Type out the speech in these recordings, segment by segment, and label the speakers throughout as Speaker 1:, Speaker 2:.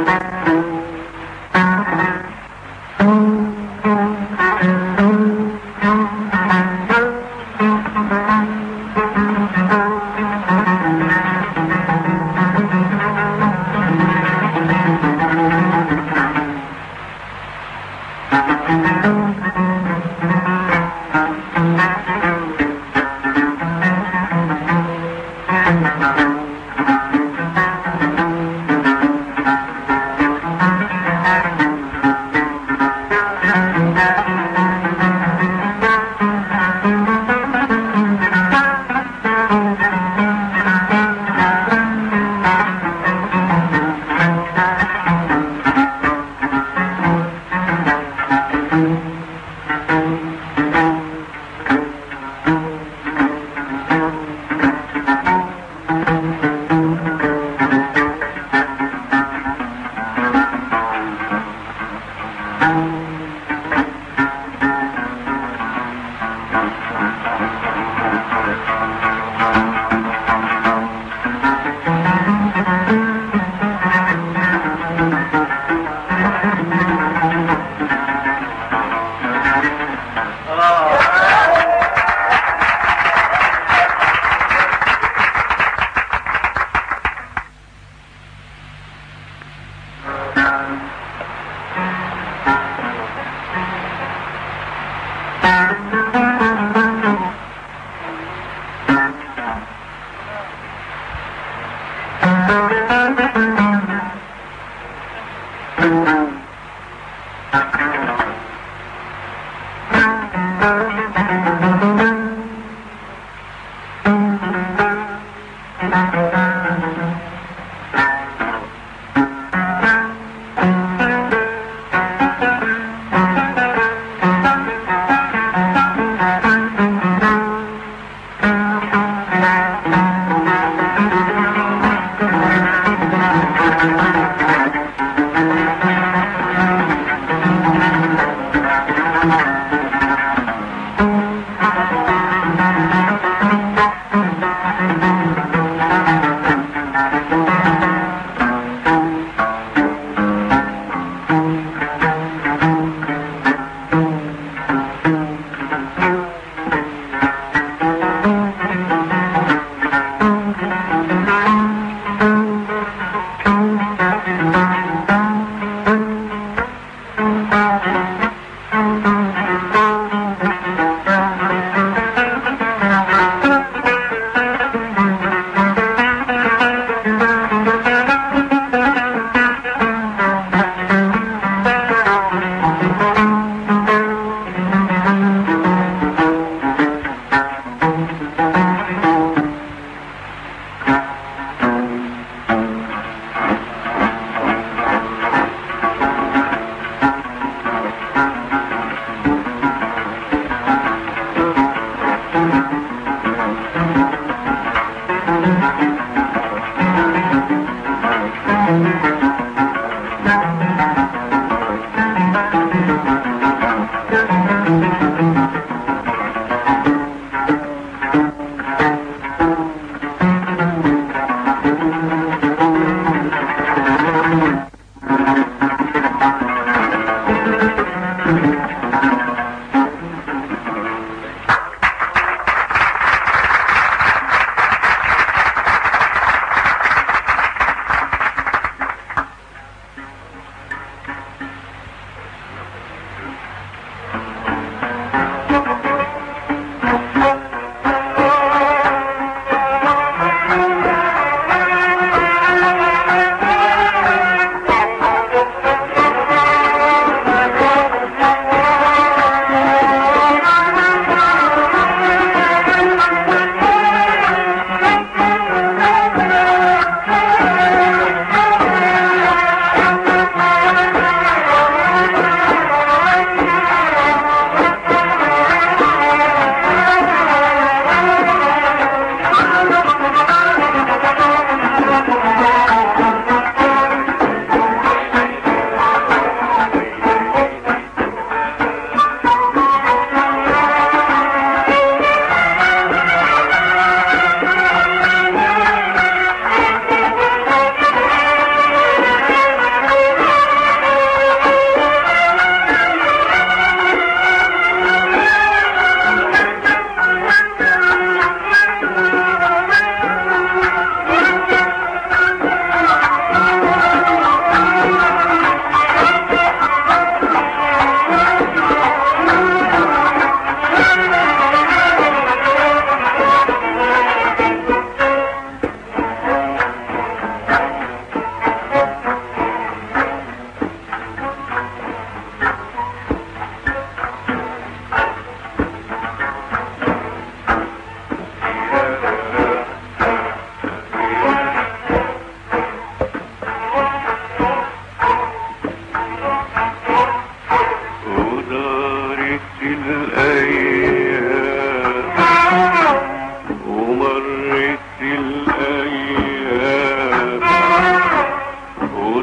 Speaker 1: Thank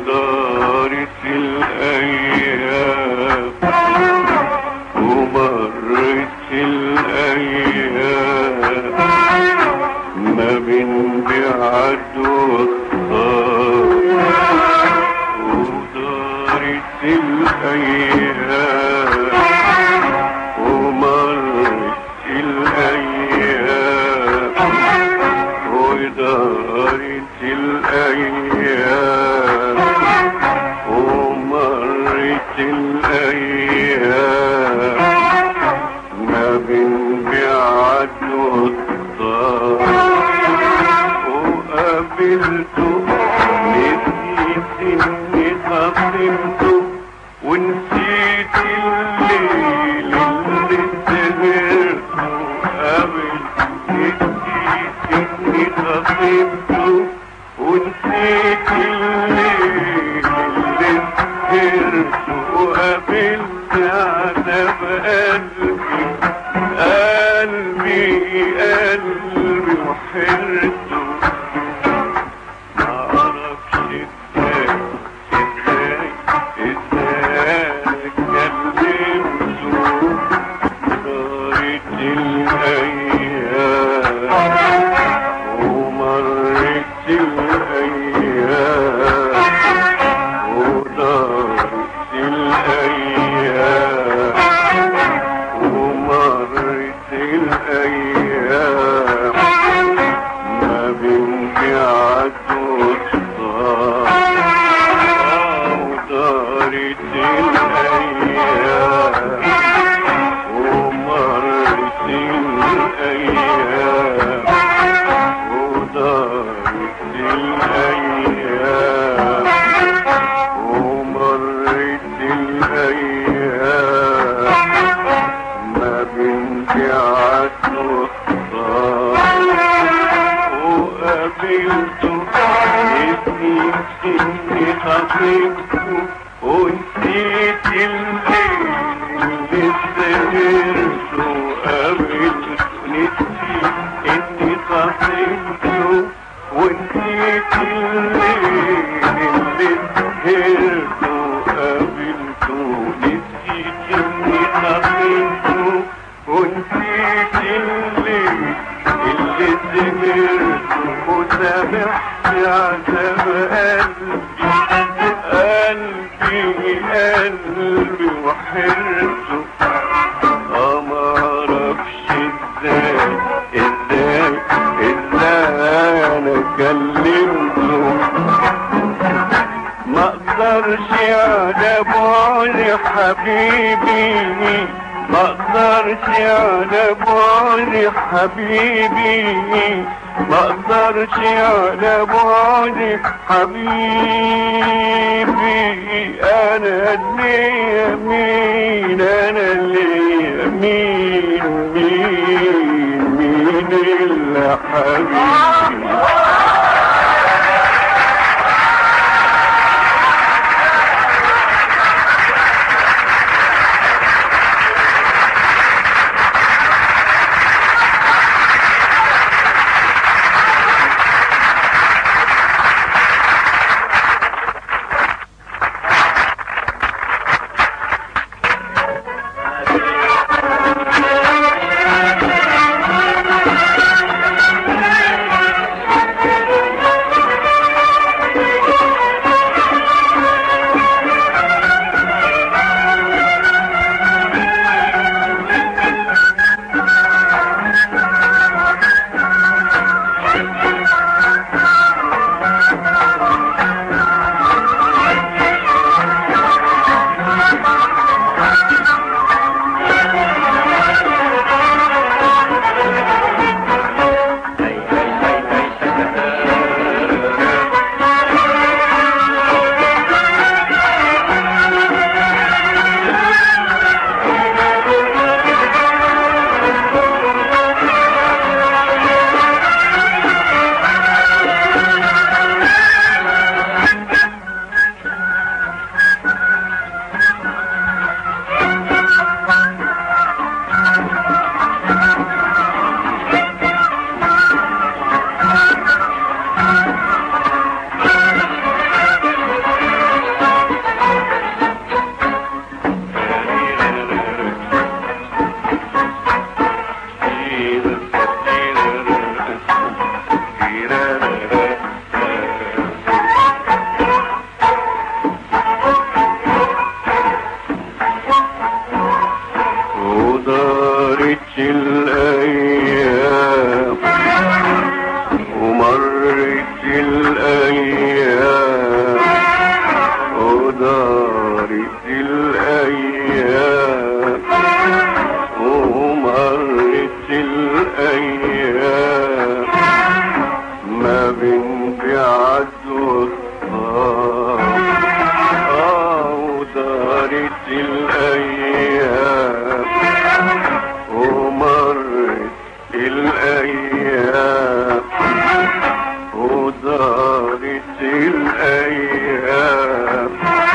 Speaker 1: ودارت الأيام ومرت الأيام ما بين بعد واختار ودارت الأيام ومرت الأيام ودارت الأيام ومرت الأيام ما بين بعد والطار وقابلته نسيت اني خصمته ونسيت الليل اللي سهرته قابلته نسيت اني خصمته ونسيت الليل اللي سهرته وقابلت عذاب قلبي قلبي قلبي وحرته معرفش ازاي ازاي ازاي كلمته دارت الايام ومرت الايام ودارت الايام ومرت الايام ما بين قعد وصار ودارت الايام ومرت الايام ودارت الايام ومرت الايام ما بين قعد وصار وقابلته نسيت اني خطيبته ونسيت الليل اللي سهرته وقابلته نسيت اني خطيبته ونسيت الليل اللي سهرته وقابلته نسيت اني خطيبته ونسيت الليل اللي سهرته وسامحت عذاب قلبي قلبي قلبي وحرته اه ما اعرفش ازاي ازاي ازاي انا كلمته ما اقدرش على بعد حبيبي ما اقدرش على بعد حبيبي ما اقدرش على بعد حبيبي انا اللي يمين انا اللي يمين مين مين الا حبيبي ومرت الأيام ومرت الأيام ودارت الأيام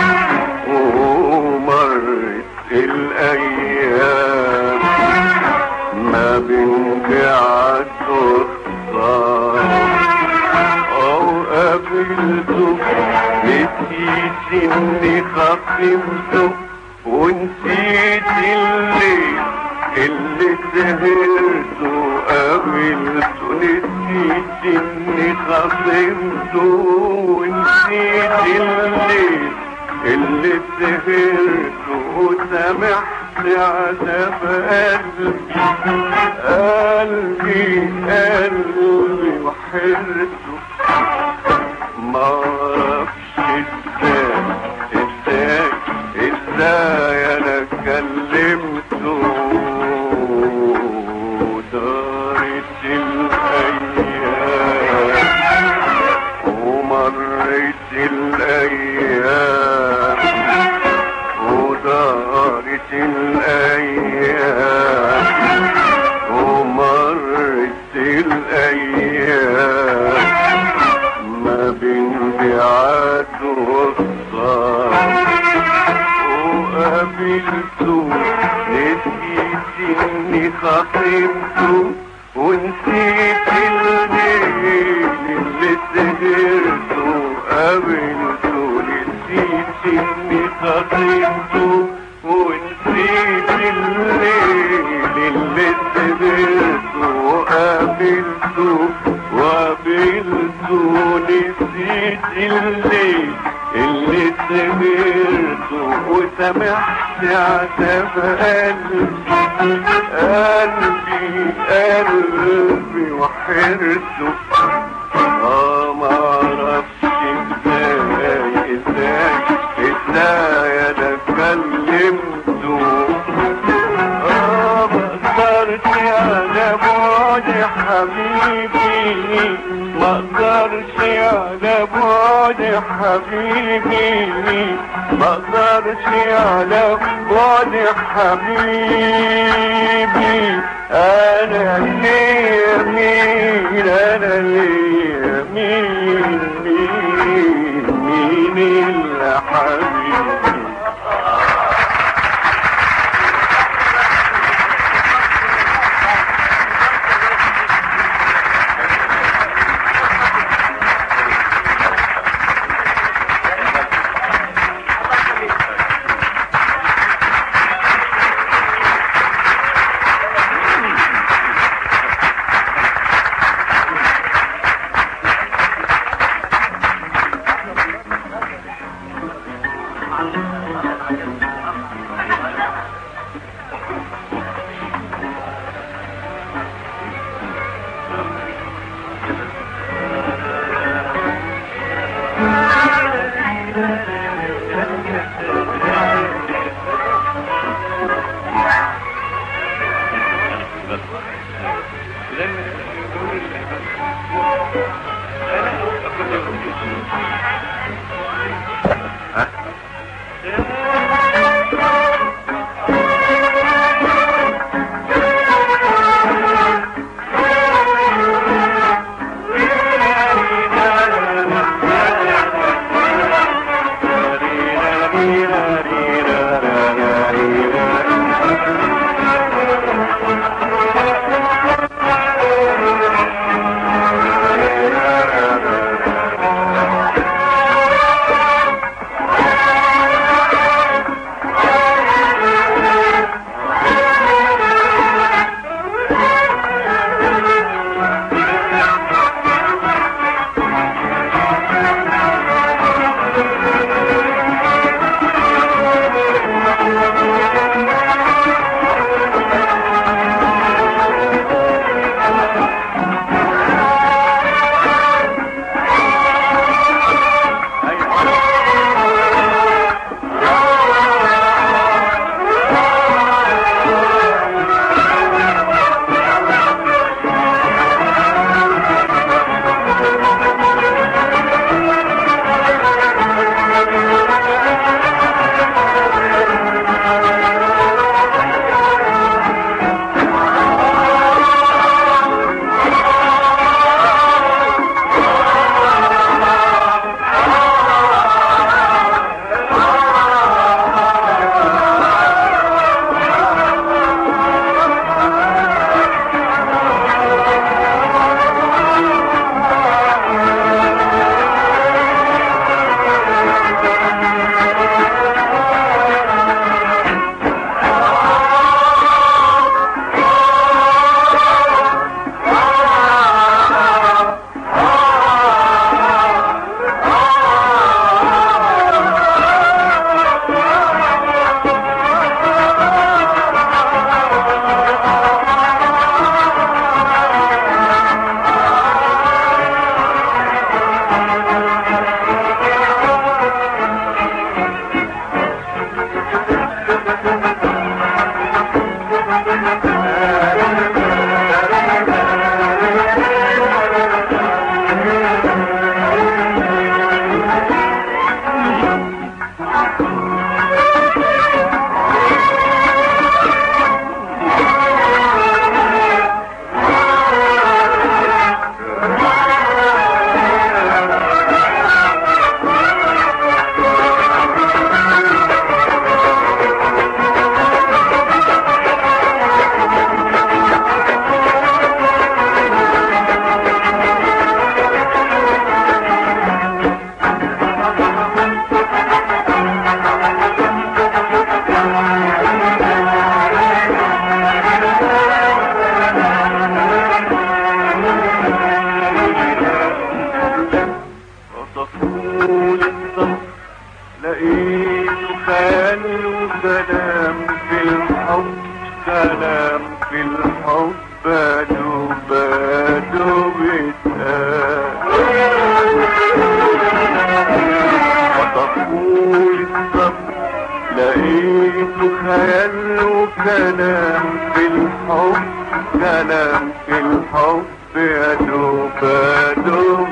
Speaker 1: ومرت الأيام ما بين بعد وخسارة أو قابلته نسيت إني خصمته ونسيت الليل اللي سهرته قابلته نسيت إني خصمته ونسيت الليل اللي سهرته وسامحت عذاب قلبي قلبي قلبي وحرته ما اعرفش ازاي ازاي ازاي انا كلمته دارت الايام ومرت الايام ودارت الايام ومرت الايام ما بين بعاد وصال وقابلته نسيت اني خصمته ونسيت الليل اللي سهرته قابلته نسيت اني خصمته ونسيت الليل اللي سهرته وقابلته وقابلته نسيت الليل اللي سهرته وسامحت عذاب قلبي قلبي قلبي وحرته اه ما اعرفش ازاي ازاي ازاي انا كلمته اه ما اقدرش على بعد حبيبي ما اقدرش على بعد حبيبي ما اقدرش على بعد حبيبي انا ليا مين انا ليا مين مين مين الحبيبي خيال وكلام في الحب كلام في الحب بدو بدو وتقول الصبر لقيت خيال وكلام في الحب كلام في الحب يا دوب يا دوب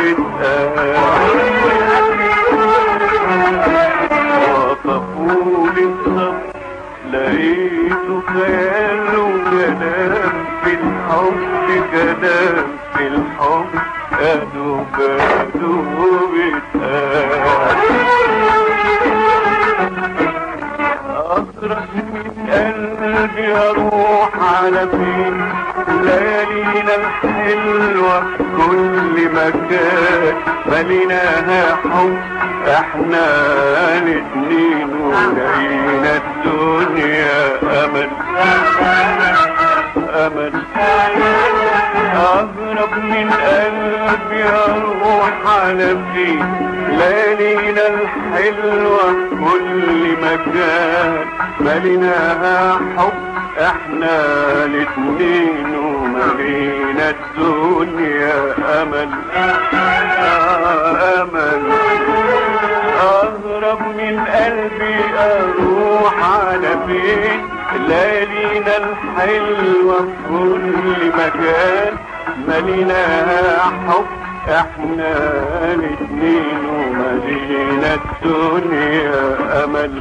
Speaker 1: وتقول الصبر لقيت خيال وكلام في الحب كلام في الحب يا دوب يا دوب أطرح من قلبي أروح على فين ليالينا الحلوة في كل مكان مليناها حب احنا الاتنين ولقينا الدنيا أمل أمل أهرب من قلبي أروح على فين ليالينا الحلوة كل مكان مليناها حب احنا الاتنين وملينا الدنيا امل آه امل اهرب من قلبي اروح على فين ليالينا الحلوة في كل مكان مليناها حب احنا الاتنين ومدينة الدنيا امل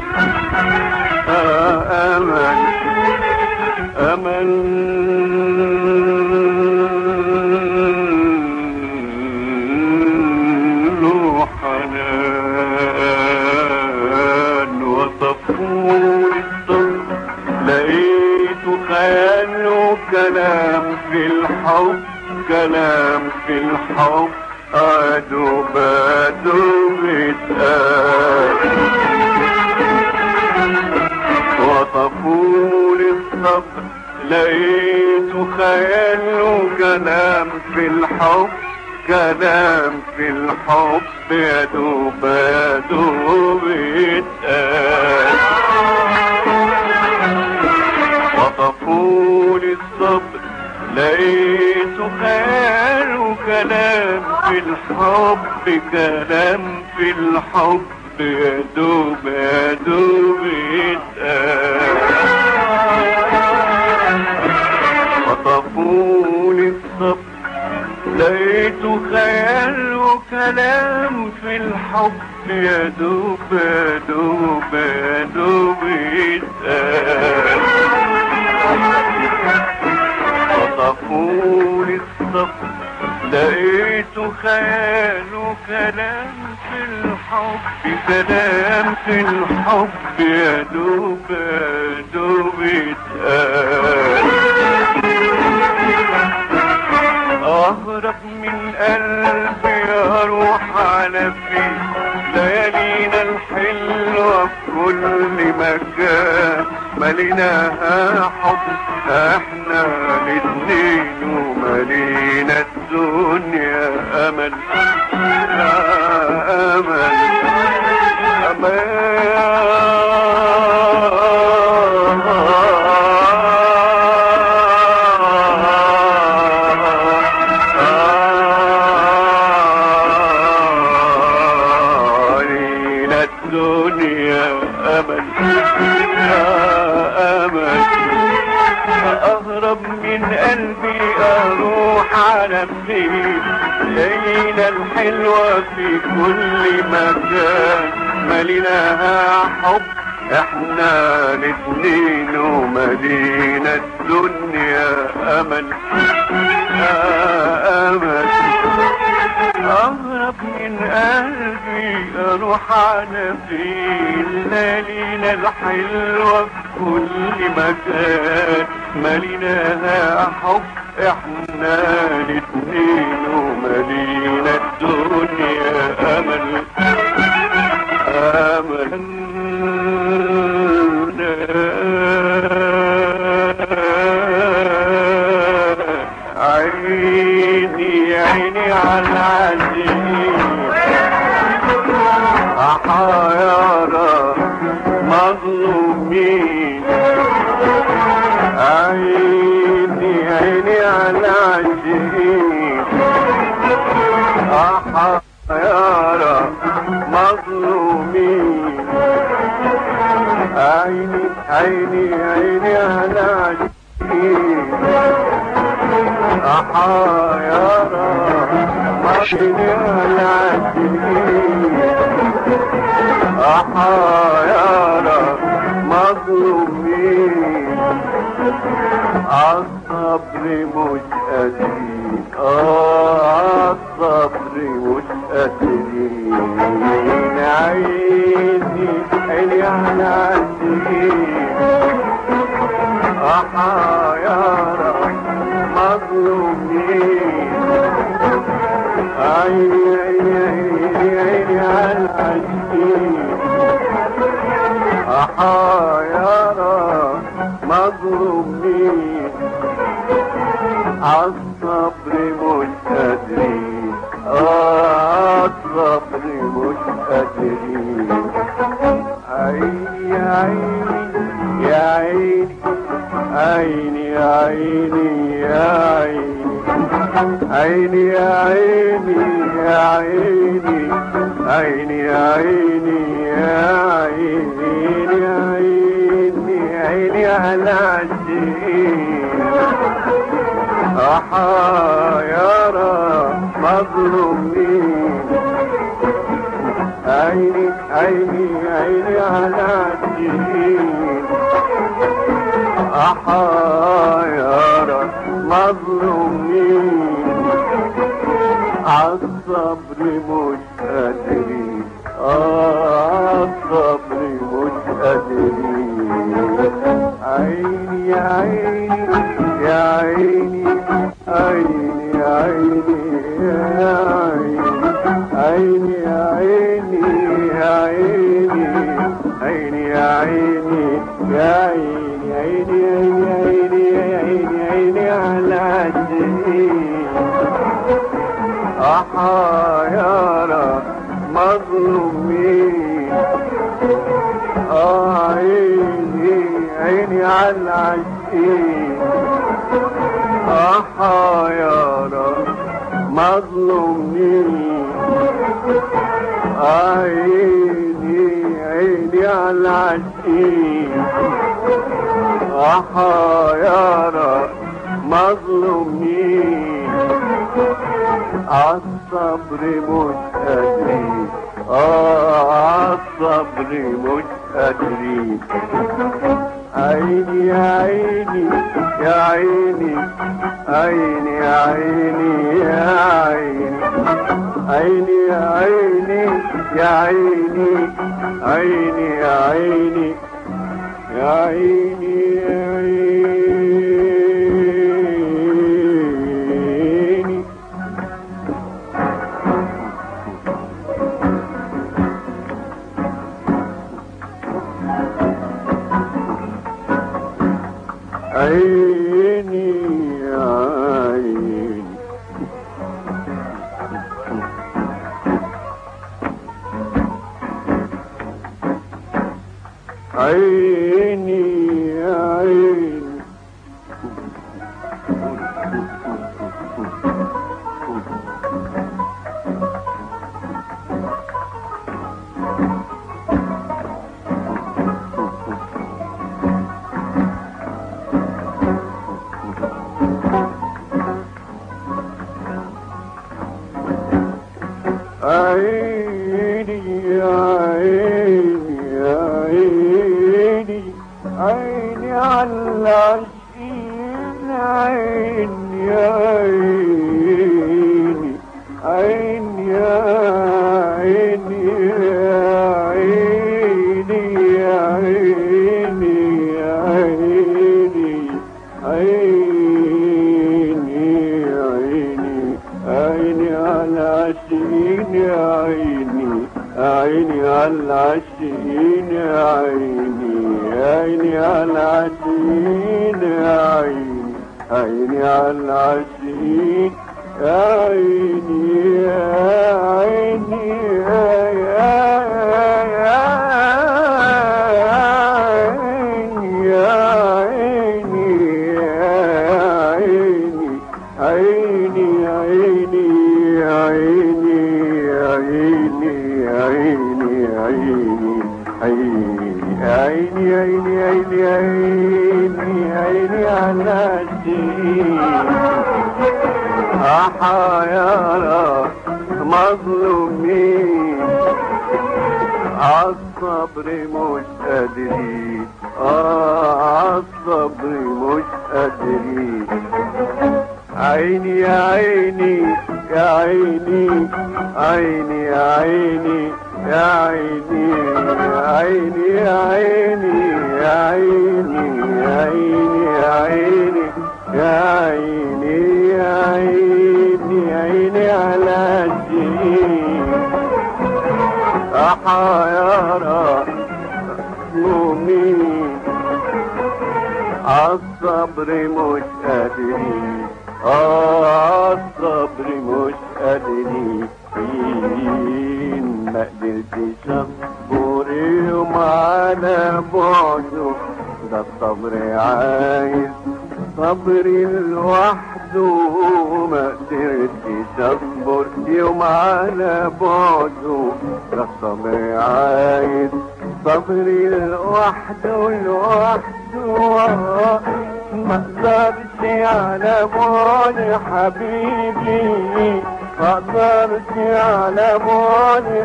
Speaker 1: آه امل امل وحنان وطفول الصبر لقيت خيال وكلام في الحب كلام في الحب أدوب أدوب اتقال وطفول الصبر لقيت خيال وكلام في الحب كلام في الحب يدوب يدوب اتقال وطفول الصبر لقيت خيال وكلام في الحب كلام في الحب يدوب يدوب اتقال وطفول الصبر لقيت خيال وكلام في الحب يدوب يدوب يدوب يتقال وطفول الصبر لقيت خيال وكلام في الحب كلام في الحب يدوب يدوب يتقال اهرب من قلبي اروح على فين ليالينا الحلوة في كل مكان مليناها حب احنا الاتنين وملينا الدنيا امل امل علينا الدنيا أمل يا أمل أهرب من قلبي أروح على فين ليلة الحلوة في كل مكان مليناها حب احنا الاتنين ومدينة الدنيا أمل يا أمل أهرب من قلبي أروح على فين ليالينا الحلوة في كل مكان مليناها حب احنا الاتنين وملينا الدنيا أمل أمل عيني عيني على العزيز حيرة مظلومين عيني عيني على عاشقين أحيارى مظلومين عيني عيني عيني على عاشقين أحيارى مظلومين على عاشقين أحيارى مظلومين عالصبر مش قادرين آه عالصبر مش قادرين عيني عيني على عاشقين أحيارى مظلومين عيني عيني عيني عيني على عاشقين أحيارى مظلومين عالصبر مش قادرين آه عالصبر مش قادرين عيني يا عيني يا عيني عيني يا عيني يا عيني عيني يا عيني يا عيني يا عيني يا عيني عيني على عشقين أحيارى مظلومين عيني عيني عيني على عشقين أحيارى مظلومين عالصبر مش قادرين آه عالصبر مش قادرين عيني يا عيني يا عيني عيني يا عيني يا عيني عيني يا عيني يا عيني عيني يا عيني يا عيني عيني عيني عيني عيني على عشقين أحيارى مظلومين آه عيني عيني على العشقين أحيارى مظلومين عيني عيني على العشقين أحيارى مظلومين عالصبر مش قادرين آه عالصبر مش قادرين عيني يا عيني يا عيني عيني يا عيني يا عيني عيني يا عيني يا عيني عيني يا عيني يا عيني يا عيني عيني يا عيني عيني يا عيني عيني يا عيني يا عيني عيني على العشقين عيني يا عيني عيني يا عيني يا عيني يا عيني يا عيني عيني عيني عيني على عشقين يا عيني عيني على العشقين يا عيني عيني على العشقين يا عيني عيني على العشقين يا عيني يا عيني يا يا يا عيني عيني عيني عيني عيني عيني على الدين أحيانا مظلومين عالصبر مش قادرين آه عالصبر مش قادرين عيني يا عيني يا عيني عيني يا عيني يا عيني يا عيني يا عيني يا عيني يا عيني يا عيني يا عيني يا عيني يا عيني على الدين أحيارى مؤمنين عالصبر مش قادرين آه عالصبر مش قادرين ما قدرتش اصبر يوم على بعده ده الصبر عايز صبر لوحده ما قدرتش اصبر يوم على بعده ده الصبر عايز صبر لوحده لوحده ما اقدرش على بعد حبيبي ما اقدرش على بعد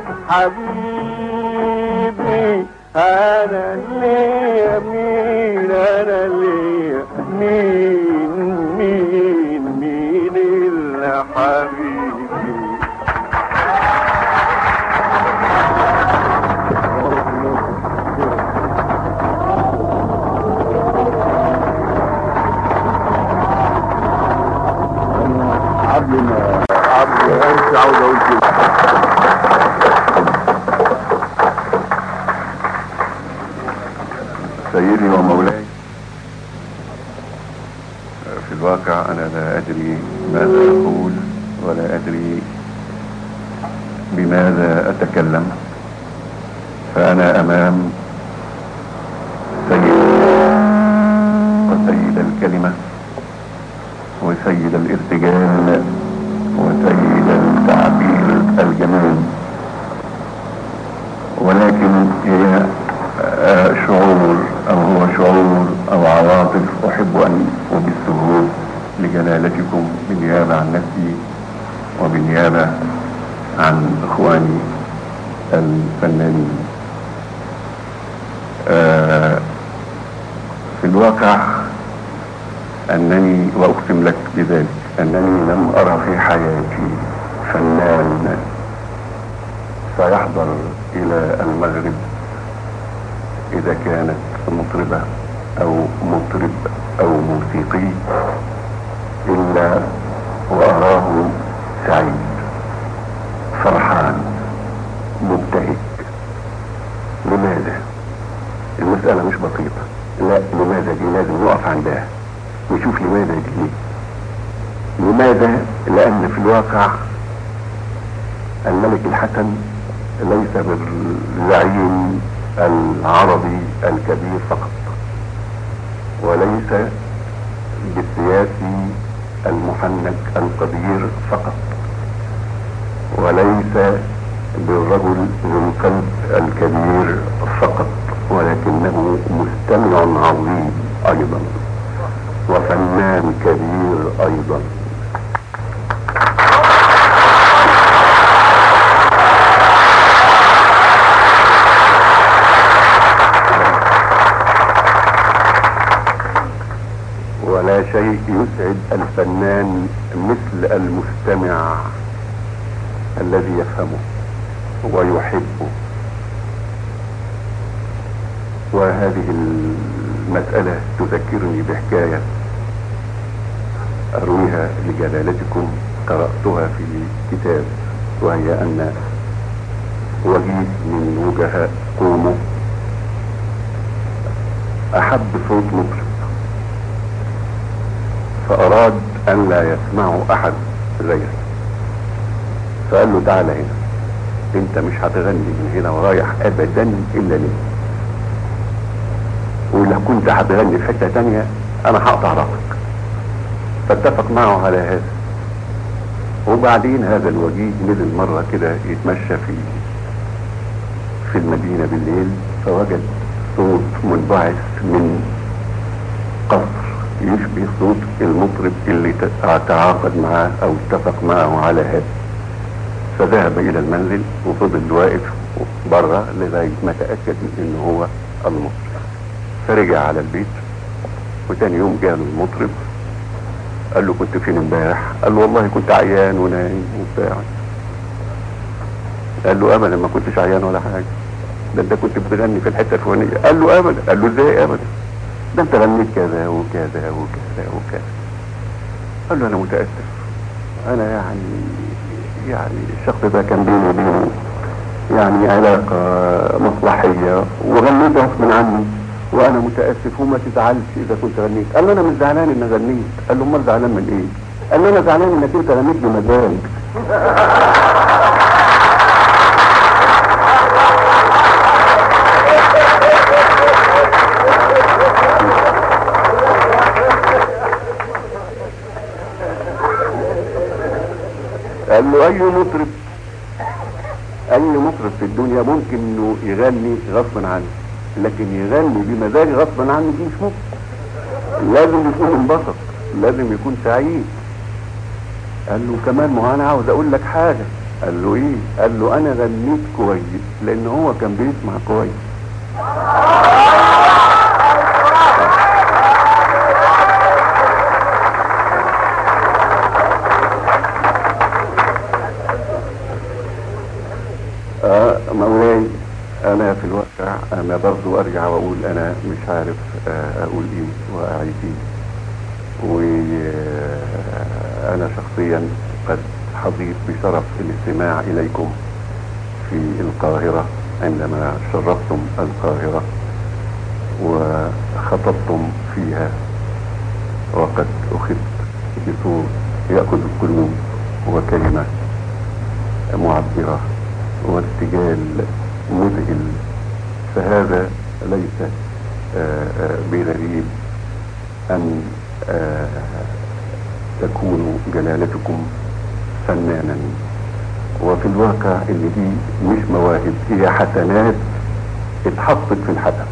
Speaker 1: حبيبي انا اللي مين انا اللي مين مين مين اللي حبيبي
Speaker 2: قبل ما قبل انت عاوز اقول كده سيدي ومولاي في الواقع انا لا ادري ماذا اقول ولا ادري بماذا اتكلم فانا امام سيد وسيد الكلمه وسيد الارتجال وسيد التعبير الجمال ولكن هي آه، شعور او هو شعور او عواطف احب ان ابثه لجلالتكم بالنيابه عن نفسي وبالنيابه عن اخواني الفنانين آه، في الواقع انني واقسم لك بذلك انني لم ارى في حياتي فنان سيحضر الى المغرب اذا كانت مطربة او مطرب او موسيقي الا واراه سعيد فرحان مبتهج لماذا المسألة مش بسيطة لا لماذا دي لازم نقف عندها نشوف لماذا دي ليه لماذا لان في الواقع الملك الحسن ليس بالزعيم العربي الكبير فقط وليس بالسياسي المحنك القدير فقط وليس بالرجل ذو القلب الكبير فقط ولكنه مستمع عظيم ايضا وفنان كبير ايضا ولا شيء يسعد الفنان مثل المستمع الذي يفهمه ويحبه وهذه المسألة تذكرني بحكاية أرويها لجلالتكم قرأتها في كتاب وهي أن وجيه من وجهاء قومه أحب صوت مطرب فأراد أن لا يسمعه أحد غيره فقال له تعالى هنا انت مش هتغني من هنا ورايح ابدا الا ليه ولو كنت هتغني في حته تانية انا هقطع راسك فاتفق معه على هذا وبعدين هذا الوجيه نزل مرة كده يتمشى في في المدينة بالليل فوجد صوت منبعث من قصر يشبه صوت المطرب اللي ت- تعاقد معاه او اتفق معه على هذا فذهب الى المنزل وفضل واقف بره لغايه ما تاكد من ان هو المطرب فرجع على البيت وتاني يوم جاله المطرب قال له كنت فين امبارح قال له والله كنت عيان ونايم وبتاع قال له ابدا ما كنتش عيان ولا حاجه ده انت كنت بتغني في الحته الفلانيه قال له ابدا قال له ازاي ابدا ده انت غنيت كذا وكذا وكذا وكذا قال له انا متاسف انا يعني يعني الشخص ده كان بيني وبينه يعني علاقة مصلحية وغنيت غصب عني وانا متاسف وما تزعلش اذا كنت غنيت قال له انا مش زعلان ان غنيت قال له امال زعلان من ايه قال له انا زعلان انك انت غنيت بمزاج قال له اي مطرب اي مطرب في الدنيا ممكن انه يغني غصبا عنه لكن يغني بمزاج غصبا عنه دي مش ممكن لازم يكون انبسط لازم يكون سعيد قال له كمان ما هو انا عاوز اقول لك حاجه قال له ايه قال له انا غنيت كويس لان هو كان بيسمع كويس آه مولاي انا في الواقع انا برضو ارجع واقول انا مش عارف آه اقول ايه واعيد ايه وانا شخصيا قد حظيت بشرف الاستماع اليكم في القاهرة عندما شرفتم القاهرة وخطبتم فيها وقد اخذت بصوت يأخذ القلوب وكلمة معبرة وارتجال مذهل فهذا ليس آه، آه، بغريب أن آه، تكون جلالتكم فنانا وفي الواقع اللي دي مش مواهب هي حسنات اتحطت في الحسن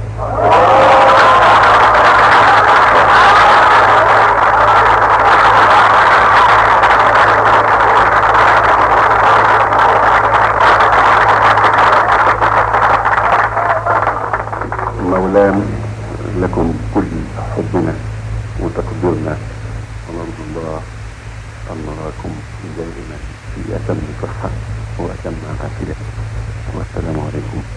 Speaker 2: مولان لكم كل حبنا وتقديرنا ونرجو الله أن نراكم دائما في أتم صحة وأتم عافية والسلام عليكم